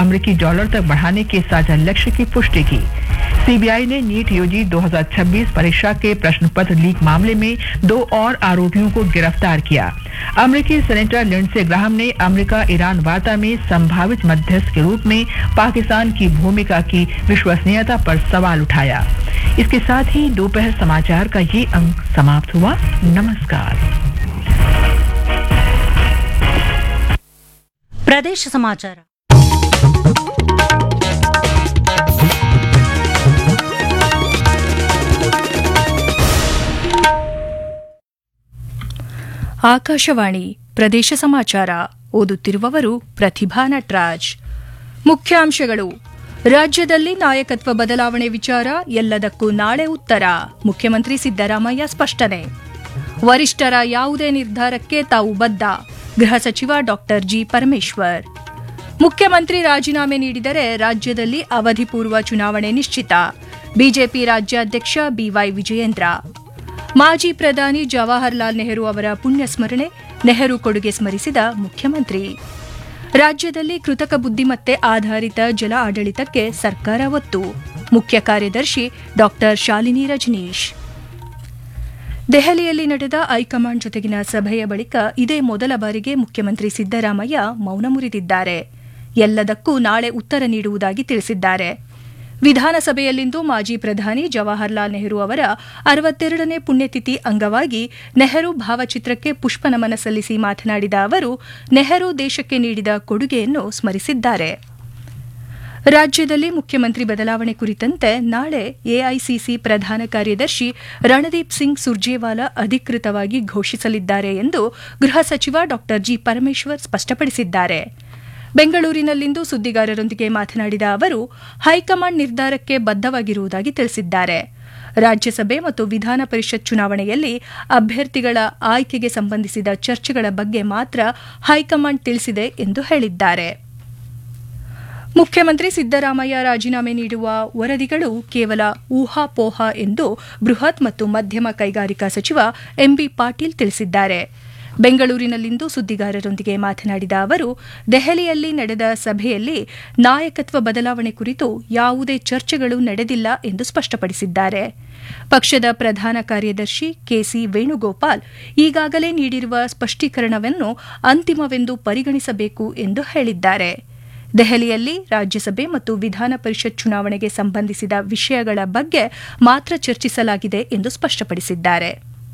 अमरीकी डॉलर तक बढ़ाने के साझा लक्ष्य की पुष्टि की सीबीआई ने नीट यूजी 2026 परीक्षा के प्रश्न पत्र लीक मामले में दो और आरोपियों को गिरफ्तार किया अमरीकी सेनेटर लिंडसे ग्राहम ने अमेरिका ईरान वार्ता में संभावित मध्यस्थ के रूप में पाकिस्तान की भूमिका की विश्वसनीयता पर सवाल उठाया इसके साथ ही दोपहर समाचार का ये अंक समाप्त हुआ नमस्कार ಪ್ರದೇಶ ಸಮಾಚಾರ ಆಕಾಶವಾಣಿ ಪ್ರದೇಶ ಸಮಾಚಾರ ಓದುತ್ತಿರುವವರು ಪ್ರತಿಭಾ ನಟ್ರಾಜ್ ಮುಖ್ಯಾಂಶಗಳು ರಾಜ್ಯದಲ್ಲಿ ನಾಯಕತ್ವ ಬದಲಾವಣೆ ವಿಚಾರ ಎಲ್ಲದಕ್ಕೂ ನಾಳೆ ಉತ್ತರ ಮುಖ್ಯಮಂತ್ರಿ ಸಿದ್ದರಾಮಯ್ಯ ಸ್ಪಷ್ಟನೆ ವರಿಷ್ಠರ ಯಾವುದೇ ನಿರ್ಧಾರಕ್ಕೆ ತಾವು ಬದ್ಧ ಗೃಹ ಸಚಿವ ಡಾಕ್ಟರ್ ಜಿ ಪರಮೇಶ್ವರ್ ಮುಖ್ಯಮಂತ್ರಿ ರಾಜೀನಾಮೆ ನೀಡಿದರೆ ರಾಜ್ಯದಲ್ಲಿ ಅವಧಿಪೂರ್ವ ಚುನಾವಣೆ ನಿಶ್ಚಿತ ಬಿಜೆಪಿ ರಾಜ್ಯಾಧ್ಯಕ್ಷ ಬಿವೈ ವಿಜಯೇಂದ್ರ ಮಾಜಿ ಪ್ರಧಾನಿ ಜವಾಹರ್ಲಾಲ್ ನೆಹರು ಅವರ ಪುಣ್ಯ ಸ್ಮರಣೆ ನೆಹರು ಕೊಡುಗೆ ಸ್ಮರಿಸಿದ ಮುಖ್ಯಮಂತ್ರಿ ರಾಜ್ಯದಲ್ಲಿ ಕೃತಕ ಬುದ್ದಿಮತ್ತೆ ಆಧಾರಿತ ಜಲ ಆಡಳಿತಕ್ಕೆ ಸರ್ಕಾರ ಒತ್ತು ಮುಖ್ಯ ಕಾರ್ಯದರ್ಶಿ ಡಾಕ್ಟರ್ ಶಾಲಿನಿ ರಜನೀಶ್ ದೆಹಲಿಯಲ್ಲಿ ನಡೆದ ಹೈಕಮಾಂಡ್ ಜೊತೆಗಿನ ಸಭೆಯ ಬಳಿಕ ಇದೇ ಮೊದಲ ಬಾರಿಗೆ ಮುಖ್ಯಮಂತ್ರಿ ಸಿದ್ದರಾಮಯ್ಯ ಮೌನ ಮುರಿದಿದ್ದಾರೆ ಎಲ್ಲದಕ್ಕೂ ನಾಳೆ ಉತ್ತರ ನೀಡುವುದಾಗಿ ತಿಳಿಸಿದ್ದಾರೆ ವಿಧಾನಸಭೆಯಲ್ಲಿಂದು ಮಾಜಿ ಪ್ರಧಾನಿ ಜವಾಹರ್ಲಾಲ್ ನೆಹರು ಅವರ ಅರವತ್ತೆರಡನೇ ಪುಣ್ಯತಿಥಿ ಅಂಗವಾಗಿ ನೆಹರು ಭಾವಚಿತ್ರಕ್ಕೆ ಪುಷ್ಪನಮನ ಸಲ್ಲಿಸಿ ಮಾತನಾಡಿದ ಅವರು ನೆಹರು ದೇಶಕ್ಕೆ ನೀಡಿದ ಕೊಡುಗೆಯನ್ನು ಸ್ಮರಿಸಿದ್ದಾರೆ ರಾಜ್ಯದಲ್ಲಿ ಮುಖ್ಯಮಂತ್ರಿ ಬದಲಾವಣೆ ಕುರಿತಂತೆ ನಾಳೆ ಎಐಸಿಸಿ ಪ್ರಧಾನ ಕಾರ್ಯದರ್ಶಿ ರಣದೀಪ್ ಸಿಂಗ್ ಸುರ್ಜೇವಾಲಾ ಅಧಿಕೃತವಾಗಿ ಘೋಷಿಸಲಿದ್ದಾರೆ ಎಂದು ಗೃಹ ಸಚಿವ ಡಾಕ್ಟರ್ ಜಿ ಪರಮೇಶ್ವರ್ ಸ್ಪಷ್ಟಪಡಿಸಿದ್ದಾರೆ ಬೆಂಗಳೂರಿನಲ್ಲಿಂದು ಸುದ್ದಿಗಾರರೊಂದಿಗೆ ಮಾತನಾಡಿದ ಅವರು ಹೈಕಮಾಂಡ್ ನಿರ್ಧಾರಕ್ಕೆ ಬದ್ಧವಾಗಿರುವುದಾಗಿ ತಿಳಿಸಿದ್ದಾರೆ ರಾಜ್ಯಸಭೆ ಮತ್ತು ವಿಧಾನ ಪರಿಷತ್ ಚುನಾವಣೆಯಲ್ಲಿ ಅಭ್ಯರ್ಥಿಗಳ ಆಯ್ಕೆಗೆ ಸಂಬಂಧಿಸಿದ ಚರ್ಚೆಗಳ ಬಗ್ಗೆ ಮಾತ್ರ ಹೈಕಮಾಂಡ್ ತಿಳಿಸಿದೆ ಎಂದು ಹೇಳಿದ್ದಾರೆ ಮುಖ್ಯಮಂತ್ರಿ ಸಿದ್ದರಾಮಯ್ಯ ರಾಜೀನಾಮೆ ನೀಡುವ ವರದಿಗಳು ಕೇವಲ ಊಹಾಪೋಹ ಎಂದು ಬೃಹತ್ ಮತ್ತು ಮಧ್ಯಮ ಕೈಗಾರಿಕಾ ಸಚಿವ ಎಂಬಿ ಪಾಟೀಲ್ ತಿಳಿಸಿದ್ದಾರೆ ಬೆಂಗಳೂರಿನಲ್ಲಿಂದು ಸುದ್ದಿಗಾರರೊಂದಿಗೆ ಮಾತನಾಡಿದ ಅವರು ದೆಹಲಿಯಲ್ಲಿ ನಡೆದ ಸಭೆಯಲ್ಲಿ ನಾಯಕತ್ವ ಬದಲಾವಣೆ ಕುರಿತು ಯಾವುದೇ ಚರ್ಚೆಗಳು ನಡೆದಿಲ್ಲ ಎಂದು ಸ್ಪಷ್ಟಪಡಿಸಿದ್ದಾರೆ ಪಕ್ಷದ ಪ್ರಧಾನ ಕಾರ್ಯದರ್ಶಿ ಕೆಸಿ ವೇಣುಗೋಪಾಲ್ ಈಗಾಗಲೇ ನೀಡಿರುವ ಸ್ಪಷ್ಟೀಕರಣವನ್ನು ಅಂತಿಮವೆಂದು ಪರಿಗಣಿಸಬೇಕು ಎಂದು ಹೇಳಿದ್ದಾರೆ ದೆಹಲಿಯಲ್ಲಿ ರಾಜ್ಯಸಭೆ ಮತ್ತು ವಿಧಾನ ಪರಿಷತ್ ಚುನಾವಣೆಗೆ ಸಂಬಂಧಿಸಿದ ವಿಷಯಗಳ ಬಗ್ಗೆ ಮಾತ್ರ ಚರ್ಚಿಸಲಾಗಿದೆ ಎಂದು ಸ್ಪಷ್ಟಪಡಿಸಿದ್ದಾರೆ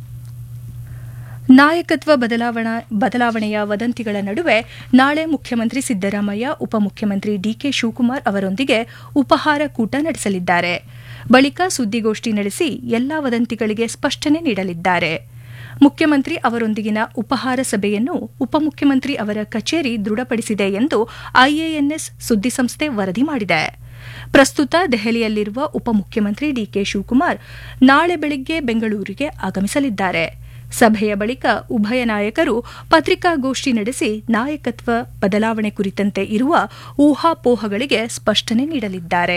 ನಾಯಕತ್ವ ಬದಲಾವಣಾ ಬದಲಾವಣೆಯ ವದಂತಿಗಳ ನಡುವೆ ನಾಳೆ ಮುಖ್ಯಮಂತ್ರಿ ಸಿದ್ದರಾಮಯ್ಯ ಉಪಮುಖ್ಯಮಂತ್ರಿ ಡಿಕೆ ಶಿವಕುಮಾರ್ ಅವರೊಂದಿಗೆ ಉಪಹಾರ ಕೂಟ ನಡೆಸಲಿದ್ದಾರೆ ಬಳಿಕ ಸುದ್ದಿಗೋಷ್ಠಿ ನಡೆಸಿ ಎಲ್ಲಾ ವದಂತಿಗಳಿಗೆ ಸ್ಪಷ್ಟನೆ ನೀಡಲಿದ್ದಾರೆ ಮುಖ್ಯಮಂತ್ರಿ ಅವರೊಂದಿಗಿನ ಉಪಹಾರ ಸಭೆಯನ್ನು ಉಪಮುಖ್ಯಮಂತ್ರಿ ಅವರ ಕಚೇರಿ ದೃಢಪಡಿಸಿದೆ ಎಂದು ಐಎಎನ್ಎಸ್ ಸುದ್ದಿಸಂಸ್ಥೆ ವರದಿ ಮಾಡಿದೆ ಪ್ರಸ್ತುತ ದೆಹಲಿಯಲ್ಲಿರುವ ಉಪಮುಖ್ಯಮಂತ್ರಿ ಡಿಕೆ ಶಿವಕುಮಾರ್ ನಾಳೆ ಬೆಳಗ್ಗೆ ಬೆಂಗಳೂರಿಗೆ ಆಗಮಿಸಲಿದ್ದಾರೆ ಸಭೆಯ ಬಳಿಕ ಉಭಯ ನಾಯಕರು ಪತ್ರಿಕಾಗೋಷ್ಠಿ ನಡೆಸಿ ನಾಯಕತ್ವ ಬದಲಾವಣೆ ಕುರಿತಂತೆ ಇರುವ ಊಹಾಪೋಹಗಳಿಗೆ ಸ್ಪಷ್ಟನೆ ನೀಡಲಿದ್ದಾರೆ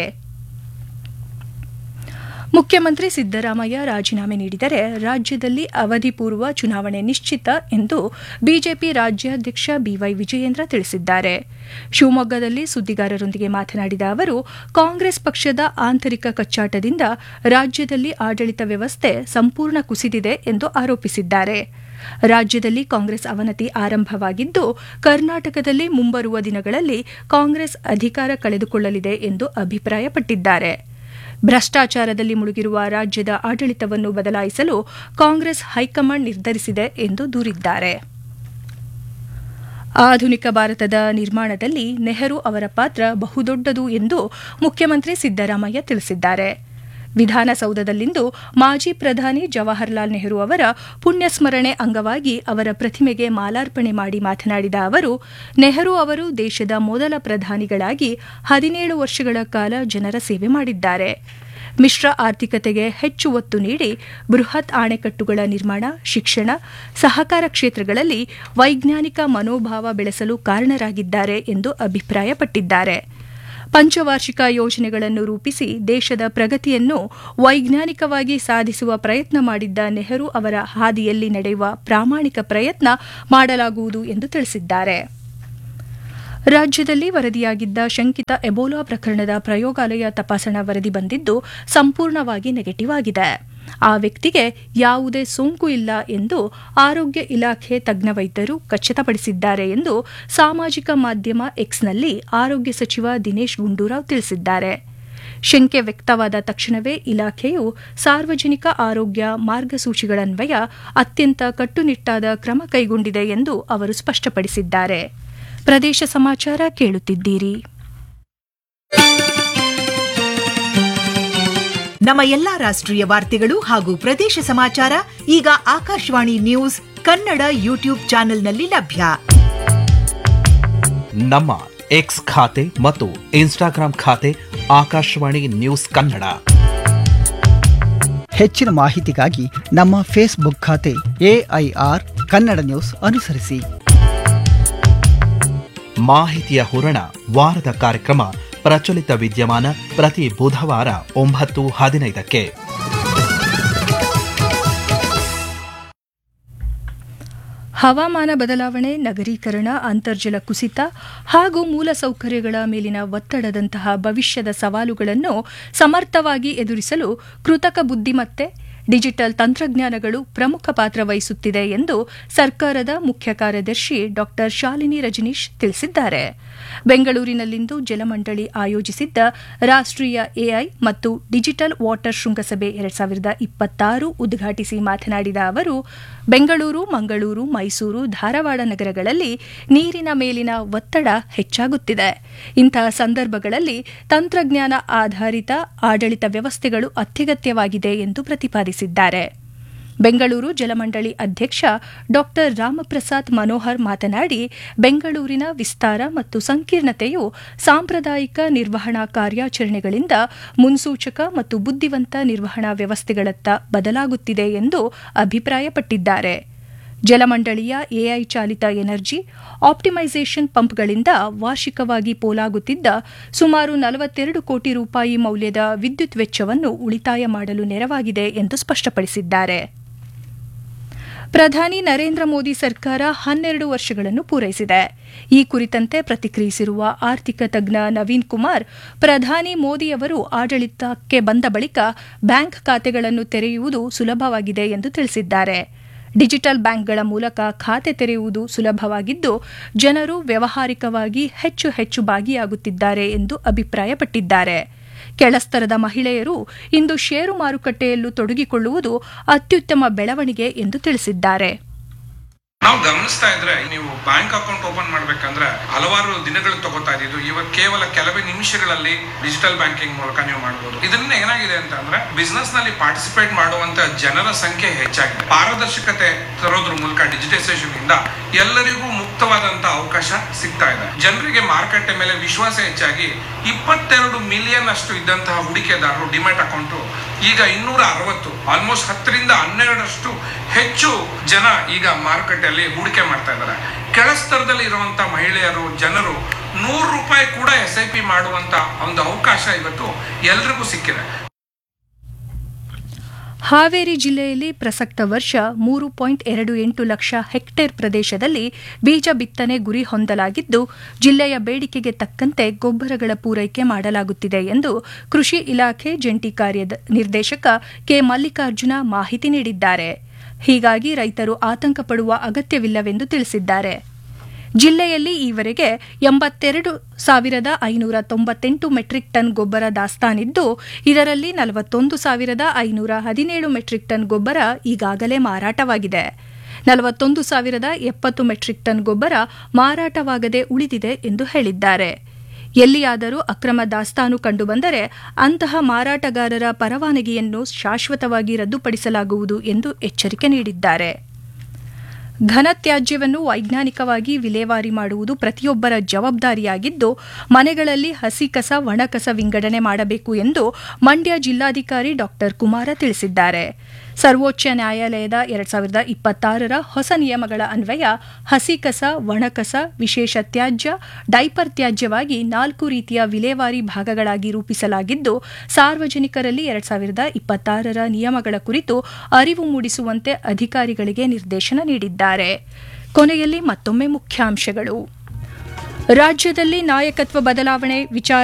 ಮುಖ್ಯಮಂತ್ರಿ ಸಿದ್ದರಾಮಯ್ಯ ರಾಜೀನಾಮೆ ನೀಡಿದರೆ ರಾಜ್ಯದಲ್ಲಿ ಅವಧಿಪೂರ್ವ ಚುನಾವಣೆ ನಿಶ್ಚಿತ ಎಂದು ಬಿಜೆಪಿ ರಾಜ್ಯಾಧ್ಯಕ್ಷ ಬಿವೈ ವಿಜಯೇಂದ್ರ ತಿಳಿಸಿದ್ದಾರೆ ಶಿವಮೊಗ್ಗದಲ್ಲಿ ಸುದ್ದಿಗಾರರೊಂದಿಗೆ ಮಾತನಾಡಿದ ಅವರು ಕಾಂಗ್ರೆಸ್ ಪಕ್ಷದ ಆಂತರಿಕ ಕಚ್ಚಾಟದಿಂದ ರಾಜ್ಯದಲ್ಲಿ ಆಡಳಿತ ವ್ಯವಸ್ಥೆ ಸಂಪೂರ್ಣ ಕುಸಿದಿದೆ ಎಂದು ಆರೋಪಿಸಿದ್ದಾರೆ ರಾಜ್ಯದಲ್ಲಿ ಕಾಂಗ್ರೆಸ್ ಅವನತಿ ಆರಂಭವಾಗಿದ್ದು ಕರ್ನಾಟಕದಲ್ಲಿ ಮುಂಬರುವ ದಿನಗಳಲ್ಲಿ ಕಾಂಗ್ರೆಸ್ ಅಧಿಕಾರ ಕಳೆದುಕೊಳ್ಳಲಿದೆ ಎಂದು ಅಭಿಪ್ರಾಯಪಟ್ಟಿದ್ದಾರೆ ಭ್ರಷ್ಟಾಚಾರದಲ್ಲಿ ಮುಳುಗಿರುವ ರಾಜ್ಯದ ಆಡಳಿತವನ್ನು ಬದಲಾಯಿಸಲು ಕಾಂಗ್ರೆಸ್ ಹೈಕಮಾಂಡ್ ನಿರ್ಧರಿಸಿದೆ ಎಂದು ದೂರಿದ್ದಾರೆ ಆಧುನಿಕ ಭಾರತದ ನಿರ್ಮಾಣದಲ್ಲಿ ನೆಹರು ಅವರ ಪಾತ್ರ ಬಹುದೊಡ್ಡದು ಎಂದು ಮುಖ್ಯಮಂತ್ರಿ ಸಿದ್ದರಾಮಯ್ಯ ತಿಳಿಸಿದ್ದಾರೆ ವಿಧಾನಸೌಧದಲ್ಲಿಂದು ಮಾಜಿ ಪ್ರಧಾನಿ ಜವಾಹರ್ಲಾಲ್ ನೆಹರು ಅವರ ಪುಣ್ಯಸ್ಮರಣೆ ಅಂಗವಾಗಿ ಅವರ ಪ್ರತಿಮೆಗೆ ಮಾಲಾರ್ಪಣೆ ಮಾಡಿ ಮಾತನಾಡಿದ ಅವರು ನೆಹರು ಅವರು ದೇಶದ ಮೊದಲ ಪ್ರಧಾನಿಗಳಾಗಿ ಹದಿನೇಳು ವರ್ಷಗಳ ಕಾಲ ಜನರ ಸೇವೆ ಮಾಡಿದ್ದಾರೆ ಮಿಶ್ರ ಆರ್ಥಿಕತೆಗೆ ಹೆಚ್ಚು ಒತ್ತು ನೀಡಿ ಬೃಹತ್ ಅಣೆಕಟ್ಟುಗಳ ನಿರ್ಮಾಣ ಶಿಕ್ಷಣ ಸಹಕಾರ ಕ್ಷೇತ್ರಗಳಲ್ಲಿ ವೈಜ್ಞಾನಿಕ ಮನೋಭಾವ ಬೆಳೆಸಲು ಕಾರಣರಾಗಿದ್ದಾರೆ ಎಂದು ಅಭಿಪ್ರಾಯಪಟ್ಟಿದ್ದಾರೆ ಪಂಚವಾರ್ಷಿಕ ಯೋಜನೆಗಳನ್ನು ರೂಪಿಸಿ ದೇಶದ ಪ್ರಗತಿಯನ್ನು ವೈಜ್ಞಾನಿಕವಾಗಿ ಸಾಧಿಸುವ ಪ್ರಯತ್ನ ಮಾಡಿದ್ದ ನೆಹರು ಅವರ ಹಾದಿಯಲ್ಲಿ ನಡೆಯುವ ಪ್ರಾಮಾಣಿಕ ಪ್ರಯತ್ನ ಮಾಡಲಾಗುವುದು ಎಂದು ತಿಳಿಸಿದ್ದಾರೆ ರಾಜ್ಯದಲ್ಲಿ ವರದಿಯಾಗಿದ್ದ ಶಂಕಿತ ಎಬೋಲಾ ಪ್ರಕರಣದ ಪ್ರಯೋಗಾಲಯ ತಪಾಸಣಾ ವರದಿ ಬಂದಿದ್ದು ಸಂಪೂರ್ಣವಾಗಿ ನೆಗೆಟಿವ್ ಆಗಿದೆ ಆ ವ್ಯಕ್ತಿಗೆ ಯಾವುದೇ ಸೋಂಕು ಇಲ್ಲ ಎಂದು ಆರೋಗ್ಯ ಇಲಾಖೆ ತಜ್ಞ ವೈದ್ಯರು ಖಚಿತಪಡಿಸಿದ್ದಾರೆ ಎಂದು ಸಾಮಾಜಿಕ ಮಾಧ್ಯಮ ಎಕ್ಸ್ನಲ್ಲಿ ಆರೋಗ್ಯ ಸಚಿವ ದಿನೇಶ್ ಗುಂಡೂರಾವ್ ತಿಳಿಸಿದ್ದಾರೆ ಶಂಕೆ ವ್ಯಕ್ತವಾದ ತಕ್ಷಣವೇ ಇಲಾಖೆಯು ಸಾರ್ವಜನಿಕ ಆರೋಗ್ಯ ಮಾರ್ಗಸೂಚಿಗಳನ್ವಯ ಅತ್ಯಂತ ಕಟ್ಟುನಿಟ್ಟಾದ ಕ್ರಮ ಕೈಗೊಂಡಿದೆ ಎಂದು ಅವರು ಸ್ಪಷ್ಟಪಡಿಸಿದ್ದಾರೆ ಪ್ರದೇಶ ಸಮಾಚಾರ ಕೇಳುತ್ತಿದ್ದೀರಿ ನಮ್ಮ ಎಲ್ಲಾ ರಾಷ್ಟ್ರೀಯ ವಾರ್ತೆಗಳು ಹಾಗೂ ಪ್ರದೇಶ ಸಮಾಚಾರ ಈಗ ಆಕಾಶವಾಣಿ ನ್ಯೂಸ್ ಕನ್ನಡ ಯೂಟ್ಯೂಬ್ ಚಾನೆಲ್ನಲ್ಲಿ ಲಭ್ಯ ನಮ್ಮ ಎಕ್ಸ್ ಖಾತೆ ಮತ್ತು ಇನ್ಸ್ಟಾಗ್ರಾಂ ಖಾತೆ ಆಕಾಶವಾಣಿ ನ್ಯೂಸ್ ಕನ್ನಡ ಹೆಚ್ಚಿನ ಮಾಹಿತಿಗಾಗಿ ನಮ್ಮ ಫೇಸ್ಬುಕ್ ಖಾತೆ ಎಐಆರ್ ಕನ್ನಡ ನ್ಯೂಸ್ ಅನುಸರಿಸಿ ಮಾಹಿತಿಯ ಹೂರಣ ವಾರದ ಕಾರ್ಯಕ್ರಮ ಪ್ರಚಲಿತ ವಿದ್ಯಮಾನ ಪ್ರತಿ ಬುಧವಾರ ಒಂಬತ್ತು ಹದಿನೈದಕ್ಕೆ ಹವಾಮಾನ ಬದಲಾವಣೆ ನಗರೀಕರಣ ಅಂತರ್ಜಲ ಕುಸಿತ ಹಾಗೂ ಮೂಲಸೌಕರ್ಯಗಳ ಮೇಲಿನ ಒತ್ತಡದಂತಹ ಭವಿಷ್ಯದ ಸವಾಲುಗಳನ್ನು ಸಮರ್ಥವಾಗಿ ಎದುರಿಸಲು ಕೃತಕ ಬುದ್ದಿಮತ್ತೆ ಡಿಜಿಟಲ್ ತಂತ್ರಜ್ಞಾನಗಳು ಪ್ರಮುಖ ಪಾತ್ರ ವಹಿಸುತ್ತಿದೆ ಎಂದು ಸರ್ಕಾರದ ಮುಖ್ಯ ಕಾರ್ಯದರ್ಶಿ ಡಾ ಶಾಲಿನಿ ರಜನೀಶ್ ತಿಳಿಸಿದ್ದಾರೆ ಬೆಂಗಳೂರಿನಲ್ಲಿಂದು ಜಲಮಂಡಳಿ ಆಯೋಜಿಸಿದ್ದ ರಾಷ್ಟ್ರೀಯ ಎಐ ಮತ್ತು ಡಿಜಿಟಲ್ ವಾಟರ್ ಶೃಂಗಸಭೆ ಎರಡ್ ಸಾವಿರದ ಇಪ್ಪತ್ತಾರು ಉದ್ಘಾಟಿಸಿ ಮಾತನಾಡಿದ ಅವರು ಬೆಂಗಳೂರು ಮಂಗಳೂರು ಮೈಸೂರು ಧಾರವಾಡ ನಗರಗಳಲ್ಲಿ ನೀರಿನ ಮೇಲಿನ ಒತ್ತಡ ಹೆಚ್ಚಾಗುತ್ತಿದೆ ಇಂತಹ ಸಂದರ್ಭಗಳಲ್ಲಿ ತಂತ್ರಜ್ಞಾನ ಆಧಾರಿತ ಆಡಳಿತ ವ್ಯವಸ್ಥೆಗಳು ಅತ್ಯಗತ್ಯವಾಗಿದೆ ಎಂದು ಪ್ರತಿಪಾದಿಸಿದ್ದಾರೆ ಬೆಂಗಳೂರು ಜಲಮಂಡಳಿ ಅಧ್ಯಕ್ಷ ಡಾ ರಾಮಪ್ರಸಾದ್ ಮನೋಹರ್ ಮಾತನಾಡಿ ಬೆಂಗಳೂರಿನ ವಿಸ್ತಾರ ಮತ್ತು ಸಂಕೀರ್ಣತೆಯು ಸಾಂಪ್ರದಾಯಿಕ ನಿರ್ವಹಣಾ ಕಾರ್ಯಾಚರಣೆಗಳಿಂದ ಮುನ್ಸೂಚಕ ಮತ್ತು ಬುದ್ದಿವಂತ ನಿರ್ವಹಣಾ ವ್ಯವಸ್ಥೆಗಳತ್ತ ಬದಲಾಗುತ್ತಿದೆ ಎಂದು ಅಭಿಪ್ರಾಯಪಟ್ಟಿದ್ದಾರೆ ಜಲಮಂಡಳಿಯ ಎಐ ಚಾಲಿತ ಎನರ್ಜಿ ಆಪ್ಟಿಮೈಸೇಷನ್ ಪಂಪ್ಗಳಿಂದ ವಾರ್ಷಿಕವಾಗಿ ಪೋಲಾಗುತ್ತಿದ್ದ ಸುಮಾರು ನಲವತ್ತೆರಡು ಕೋಟಿ ರೂಪಾಯಿ ಮೌಲ್ಯದ ವಿದ್ಯುತ್ ವೆಚ್ಚವನ್ನು ಉಳಿತಾಯ ಮಾಡಲು ನೆರವಾಗಿದೆ ಎಂದು ಸ್ಪಷ್ಟಪಡಿಸಿದ್ದಾರೆ ಪ್ರಧಾನಿ ನರೇಂದ್ರ ಮೋದಿ ಸರ್ಕಾರ ಹನ್ನೆರಡು ವರ್ಷಗಳನ್ನು ಪೂರೈಸಿದೆ ಈ ಕುರಿತಂತೆ ಪ್ರತಿಕ್ರಿಯಿಸಿರುವ ಆರ್ಥಿಕ ತಜ್ಞ ನವೀನ್ ಕುಮಾರ್ ಪ್ರಧಾನಿ ಮೋದಿಯವರು ಆಡಳಿತಕ್ಕೆ ಬಂದ ಬಳಿಕ ಬ್ಯಾಂಕ್ ಖಾತೆಗಳನ್ನು ತೆರೆಯುವುದು ಸುಲಭವಾಗಿದೆ ಎಂದು ತಿಳಿಸಿದ್ದಾರೆ ಡಿಜಿಟಲ್ ಬ್ಯಾಂಕ್ಗಳ ಮೂಲಕ ಖಾತೆ ತೆರೆಯುವುದು ಸುಲಭವಾಗಿದ್ದು ಜನರು ವ್ಯವಹಾರಿಕವಾಗಿ ಹೆಚ್ಚು ಹೆಚ್ಚು ಭಾಗಿಯಾಗುತ್ತಿದ್ದಾರೆ ಎಂದು ಅಭಿಪ್ರಾಯಪಟ್ಟಿದ್ದಾರೆ ಕೆಳಸ್ತರದ ಮಹಿಳೆಯರು ಇಂದು ಷೇರು ಮಾರುಕಟ್ಟೆಯಲ್ಲೂ ತೊಡಗಿಕೊಳ್ಳುವುದು ಅತ್ಯುತ್ತಮ ಬೆಳವಣಿಗೆ ಎಂದು ತಿಳಿಸಿದ್ದಾರೆ ನಾವು ಗಮನಿಸ್ತಾ ಇದ್ರೆ ನೀವು ಬ್ಯಾಂಕ್ ಅಕೌಂಟ್ ಓಪನ್ ಮಾಡ್ಬೇಕಂದ್ರೆ ಹಲವಾರು ದಿನಗಳು ತಗೋತಾ ಇದ್ದು ಇವತ್ತು ಕೇವಲ ಕೆಲವೇ ನಿಮಿಷಗಳಲ್ಲಿ ಡಿಜಿಟಲ್ ಬ್ಯಾಂಕಿಂಗ್ ಮೂಲಕ ನೀವು ಮಾಡಬಹುದು ಇದರಿಂದ ಏನಾಗಿದೆ ಅಂತ ಅಂದ್ರೆ ಬಿಸ್ನೆಸ್ ನಲ್ಲಿ ಪಾರ್ಟಿಸಿಪೇಟ್ ಮಾಡುವಂತ ಜನರ ಸಂಖ್ಯೆ ಹೆಚ್ಚಾಗಿದೆ ಪಾರದರ್ಶಕತೆ ತರೋದ್ರ ಮೂಲಕ ಡಿಜಿಟೈಸೇಷನ್ ಇಂದ ಎಲ್ಲರಿಗೂ ಮುಕ್ತವಾದಂತ ಅವಕಾಶ ಸಿಗ್ತಾ ಇದೆ ಜನರಿಗೆ ಮಾರುಕಟ್ಟೆ ಮೇಲೆ ವಿಶ್ವಾಸ ಹೆಚ್ಚಾಗಿ ಇಪ್ಪತ್ತೆರಡು ಮಿಲಿಯನ್ ಅಷ್ಟು ಇದ್ದಂತಹ ಹೂಡಿಕೆದಾರರು ಡಿಮ್ಯಾಟ್ ಅಕೌಂಟ್ ಈಗ ಇನ್ನೂರ ಅರವತ್ತು ಆಲ್ಮೋಸ್ಟ್ ಹತ್ತರಿಂದ ಹನ್ನೆರಡರಷ್ಟು ಹೆಚ್ಚು ಜನ ಈಗ ಮಾರುಕಟ್ಟೆಯಲ್ಲಿ ಹೂಡಿಕೆ ಮಾಡ್ತಾ ಇದ್ದಾರೆ ಕೆಳಸ್ತರದಲ್ಲಿ ಇರುವಂತ ಮಹಿಳೆಯರು ಜನರು ನೂರು ರೂಪಾಯಿ ಕೂಡ ಎಸ್ ಐ ಪಿ ಮಾಡುವಂತ ಒಂದು ಅವಕಾಶ ಇವತ್ತು ಎಲ್ರಿಗೂ ಸಿಕ್ಕಿದೆ ಹಾವೇರಿ ಜಿಲ್ಲೆಯಲ್ಲಿ ಪ್ರಸಕ್ತ ವರ್ಷ ಮೂರು ಪಾಯಿಂಟ್ ಎರಡು ಎಂಟು ಲಕ್ಷ ಹೆಕ್ಟೇರ್ ಪ್ರದೇಶದಲ್ಲಿ ಬೀಜ ಬಿತ್ತನೆ ಗುರಿ ಹೊಂದಲಾಗಿದ್ದು ಜಿಲ್ಲೆಯ ಬೇಡಿಕೆಗೆ ತಕ್ಕಂತೆ ಗೊಬ್ಬರಗಳ ಪೂರೈಕೆ ಮಾಡಲಾಗುತ್ತಿದೆ ಎಂದು ಕೃಷಿ ಇಲಾಖೆ ಜಂಟಿ ಕಾರ್ಯ ನಿರ್ದೇಶಕ ಕೆ ಮಲ್ಲಿಕಾರ್ಜುನ ಮಾಹಿತಿ ನೀಡಿದ್ದಾರೆ ಹೀಗಾಗಿ ರೈತರು ಆತಂಕ ಪಡುವ ಅಗತ್ಯವಿಲ್ಲವೆಂದು ತಿಳಿಸಿದ್ದಾರೆ ಜಿಲ್ಲೆಯಲ್ಲಿ ಈವರೆಗೆ ಎಂಬತ್ತೆರಡು ಸಾವಿರದ ಐನೂರ ತೊಂಬತ್ತೆಂಟು ಮೆಟ್ರಿಕ್ ಟನ್ ಗೊಬ್ಬರ ದಾಸ್ತಾನಿದ್ದು ಇದರಲ್ಲಿ ನಲವತ್ತೊಂದು ಸಾವಿರದ ಐನೂರ ಹದಿನೇಳು ಮೆಟ್ರಿಕ್ ಟನ್ ಗೊಬ್ಬರ ಈಗಾಗಲೇ ಮಾರಾಟವಾಗಿದೆ ನಲವತ್ತೊಂದು ಸಾವಿರದ ಎಪ್ಪತ್ತು ಮೆಟ್ರಿಕ್ ಟನ್ ಗೊಬ್ಬರ ಮಾರಾಟವಾಗದೆ ಉಳಿದಿದೆ ಎಂದು ಹೇಳಿದ್ದಾರೆ ಎಲ್ಲಿಯಾದರೂ ಅಕ್ರಮ ದಾಸ್ತಾನು ಕಂಡುಬಂದರೆ ಅಂತಹ ಮಾರಾಟಗಾರರ ಪರವಾನಗಿಯನ್ನು ಶಾಶ್ವತವಾಗಿ ರದ್ದುಪಡಿಸಲಾಗುವುದು ಎಂದು ಎಚ್ಚರಿಕೆ ನೀಡಿದ್ದಾರೆ ಘನತ್ಯಾಜ್ಯವನ್ನು ವೈಜ್ಞಾನಿಕವಾಗಿ ವಿಲೇವಾರಿ ಮಾಡುವುದು ಪ್ರತಿಯೊಬ್ಬರ ಜವಾಬ್ದಾರಿಯಾಗಿದ್ದು ಮನೆಗಳಲ್ಲಿ ಹಸಿ ಕಸ ಒಣಕಸ ವಿಂಗಡಣೆ ಮಾಡಬೇಕು ಎಂದು ಮಂಡ್ಯ ಜಿಲ್ಲಾಧಿಕಾರಿ ಡಾ ಕುಮಾರ ತಿಳಿಸಿದ್ದಾರೆ ಸರ್ವೋಚ್ಚ ನ್ಯಾಯಾಲಯದ ಎರಡ್ ಸಾವಿರದ ಇಪ್ಪತ್ತಾರರ ಹೊಸ ನಿಯಮಗಳ ಅನ್ವಯ ಹಸಿ ಕಸ ಒಣಕಸ ವಿಶೇಷ ತ್ಯಾಜ್ಯ ಡೈಪರ್ ತ್ಯಾಜ್ಯವಾಗಿ ನಾಲ್ಕು ರೀತಿಯ ವಿಲೇವಾರಿ ಭಾಗಗಳಾಗಿ ರೂಪಿಸಲಾಗಿದ್ದು ಸಾರ್ವಜನಿಕರಲ್ಲಿ ಎರಡ್ ಸಾವಿರದ ಇಪ್ಪತ್ತಾರರ ನಿಯಮಗಳ ಕುರಿತು ಅರಿವು ಮೂಡಿಸುವಂತೆ ಅಧಿಕಾರಿಗಳಿಗೆ ನಿರ್ದೇಶನ ನೀಡಿದ್ದಾರೆ ಕೊನೆಯಲ್ಲಿ ಮತ್ತೊಮ್ಮೆ ಮುಖ್ಯಾಂಶಗಳು ರಾಜ್ಯದಲ್ಲಿ ನಾಯಕತ್ವ ಬದಲಾವಣೆ ವಿಚಾರ